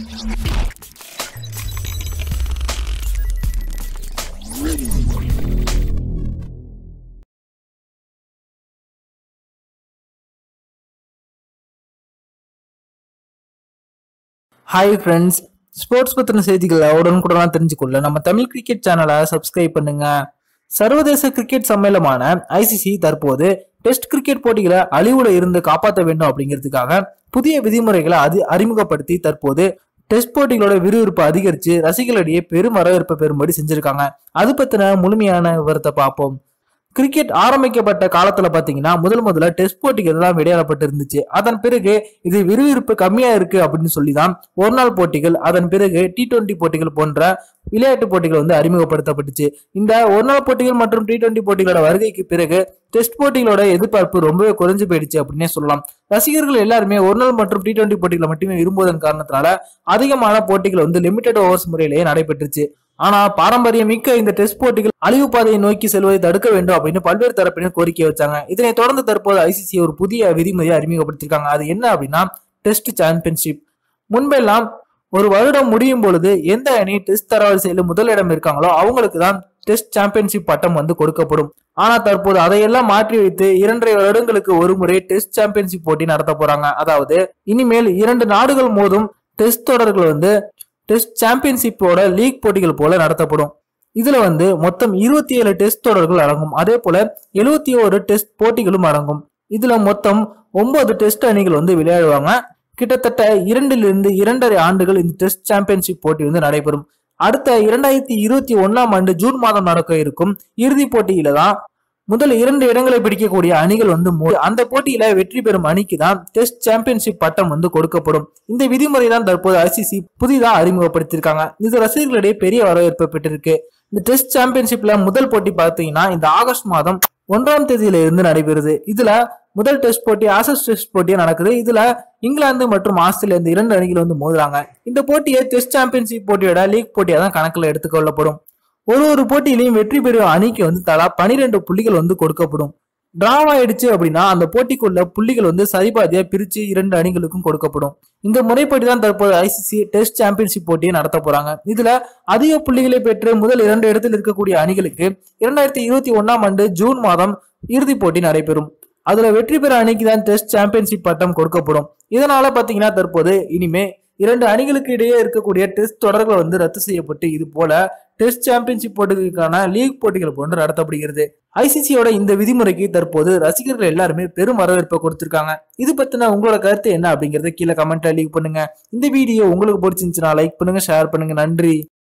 Hi friends sports பத்தின செய்திகளை உடனுக்குடனா தெரிஞ்சுக்கொள்ள நம்ம தமிழ் கிரிக்கெட் சேனலை சப்ஸ்கிரைப் பண்ணுங்க சர்வதேச கிரிக்கெட் சம்மேளமான ஐசிசி தற்போது டெஸ்ட் கிரிக்கெட் போட்டிகளை அழிவுல இருந்து காப்பாற்ற வேண்டும் அப்படிங்கிறதுக்காக புதிய விதிமுறைகளை அது அறிமுகப்படுத்தி தற்போது டெஸ்ட் போட்டிகளோட விறுவிறுப்பு அதிகரிச்சு ரசிகர்களிடையே பெரும் வரவேற்பை பெறும்படி செஞ்சிருக்காங்க அது பத்தின முழுமையான விவரத்தை பார்ப்போம் கிரிக்கெட் ஆரம்பிக்கப்பட்ட காலத்துல பாத்தீங்கன்னா முதல் முதல்ல டெஸ்ட் போட்டிகள் தான் விளையாடப்பட்டு இருந்துச்சு அதன் பிறகு இது விறுவிறுப்பு கம்மியா இருக்கு அப்படின்னு சொல்லி தான் ஒரு நாள் போட்டிகள் அதன் பிறகு டி டுவெண்டி போட்டிகள் போன்ற விளையாட்டு போட்டிகள் வந்து அறிமுகப்படுத்தப்பட்டுச்சு இந்த ஒரு நாள் போட்டிகள் மற்றும் டி டுவெண்டி போட்டிகளோட வருகைக்கு பிறகு டெஸ்ட் போட்டிகளோட எதிர்பார்ப்பு ரொம்பவே குறைஞ்சு போயிடுச்சு அப்படின்னே சொல்லலாம் ரசிகர்கள் எல்லாருமே ஒரு நாள் மற்றும் டி டுவெண்டி போட்டிகளை மட்டுமே விரும்புவதன் காரணத்தினால அதிகமான போட்டிகள் வந்து லிமிடெட் ஓவர்ஸ் முறையிலேயே நடைபெற்றுச்சு ஆனா பாரம்பரியம் மிக்க இந்த டெஸ்ட் போட்டிகள் அழிவு பாதையை நோக்கி செல்வதை தடுக்க வேண்டும் அப்படின்னு பல்வேறு தரப்பினர் கோரிக்கை வச்சாங்க இதனை தொடர்ந்து தற்போது ஐசிசி ஒரு புதிய விதிமுறையை அறிமுகப்படுத்தியிருக்காங்க அது என்ன அப்படின்னா டெஸ்ட் சாம்பியன்ஷிப் முன்பெல்லாம் ஒரு வருடம் முடியும் பொழுது எந்த அணி டெஸ்ட் தரவரிசையில் முதலிடம் இருக்காங்களோ அவங்களுக்கு தான் டெஸ்ட் சாம்பியன்ஷிப் பட்டம் வந்து கொடுக்கப்படும் ஆனா தற்போது அதையெல்லாம் மாற்றி வைத்து இரண்டரை வருடங்களுக்கு ஒரு முறை டெஸ்ட் சாம்பியன்ஷிப் போட்டி நடத்த போறாங்க அதாவது இனிமேல் இரண்டு நாடுகள் மோதும் டெஸ்ட் தொடர்கள் வந்து டெஸ்ட் சாம்பியன்ஷிப்போட லீக் போட்டிகள் போல நடத்தப்படும் இதுல வந்து மொத்தம் இருபத்தி ஏழு டெஸ்ட் தொடர்கள் அடங்கும் அதே போல எழுபத்தி ஒரு டெஸ்ட் போட்டிகளும் அடங்கும் இதுல மொத்தம் ஒன்பது டெஸ்ட் அணிகள் வந்து விளையாடுவாங்க கிட்டத்தட்ட இரண்டிலிருந்து இரண்டரை ஆண்டுகள் இந்த டெஸ்ட் சாம்பியன்ஷிப் போட்டி வந்து நடைபெறும் அடுத்த இரண்டாயிரத்தி இருபத்தி ஒன்னாம் ஆண்டு ஜூன் மாதம் நடக்க இருக்கும் இறுதிப் போட்டியில தான் முதல் இரண்டு இடங்களை பிடிக்கக்கூடிய அணிகள் வந்து மோதும். அந்த போட்டியில வெற்றி பெறும் அணிக்கு தான் டெஸ்ட் சாம்பியன்ஷிப் பட்டம் வந்து கொடுக்கப்படும் இந்த விதிமுறை தான் தற்போது ஐசிசி புதிதா அறிமுகப்படுத்தியிருக்காங்க இது ரசிகர்களிடையே பெரிய வரவேற்பை பெற்றிருக்கு இந்த டெஸ்ட் சாம்பியன்ஷிப்ல முதல் போட்டி பார்த்தீங்கன்னா இந்த ஆகஸ்ட் மாதம் ஒன்றாம் தேதியில இருந்து நடைபெறுது இதுல முதல் டெஸ்ட் போட்டி ஆசஸ் டெஸ்ட் போட்டியா நடக்குது இதுல இங்கிலாந்து மற்றும் ஆஸ்திரேலியா இந்த இரண்டு அணிகள் வந்து மோதுறாங்க இந்த போட்டியை டெஸ்ட் சாம்பியன்ஷிப் போட்டியோட லீக் போட்டியா தான் கணக்குல எடுத்துக்கொள்ளப்படும் ஒரு ஒரு போட்டியிலையும் வெற்றி பெறும் அணிக்கு வந்து தலா பனிரெண்டு புள்ளிகள் வந்து கொடுக்கப்படும் டிராவ் ஆயிடுச்சு அப்படின்னா அந்த போட்டிக்குள்ள புள்ளிகள் வந்து சரிபாதியா பிரிச்சு இரண்டு அணிகளுக்கும் கொடுக்கப்படும் இந்த முறைப்படி தான் தற்போது ஐசிசி டெஸ்ட் சாம்பியன்ஷிப் போட்டியை நடத்த போறாங்க இதுல அதிக புள்ளிகளை பெற்று முதல் இரண்டு இடத்தில் இருக்கக்கூடிய அணிகளுக்கு இரண்டாயிரத்தி இருபத்தி ஒன்னாம் ஆண்டு ஜூன் மாதம் இறுதிப் போட்டி நடைபெறும் அதுல வெற்றி பெற அணிக்கு தான் டெஸ்ட் சாம்பியன்ஷிப் பட்டம் கொடுக்கப்படும் இதனால பாத்தீங்கன்னா தற்போது இனிமே இரண்டு அணிகளுக்கு இடையே இருக்கக்கூடிய டெஸ்ட் தொடர்கள் வந்து ரத்து செய்யப்பட்டு இது போல டெஸ்ட் சாம்பியன்ஷிப் போட்டிகளுக்கான லீக் போட்டிகள் போன்று நடத்தப்படுகிறது ஐசிசியோட இந்த விதிமுறைக்கு தற்போது ரசிகர்கள் எல்லாருமே பெரும் வரவேற்பை கொடுத்திருக்காங்க இது பத்தின உங்களோட கருத்து என்ன அப்படிங்கறத கீழே கமெண்ட்ல லீக் பண்ணுங்க இந்த வீடியோ உங்களுக்கு பிடிச்சிருந்துச்சுன்னா லைக் பண்ணுங்க ஷேர் பண்ணுங்க நன்றி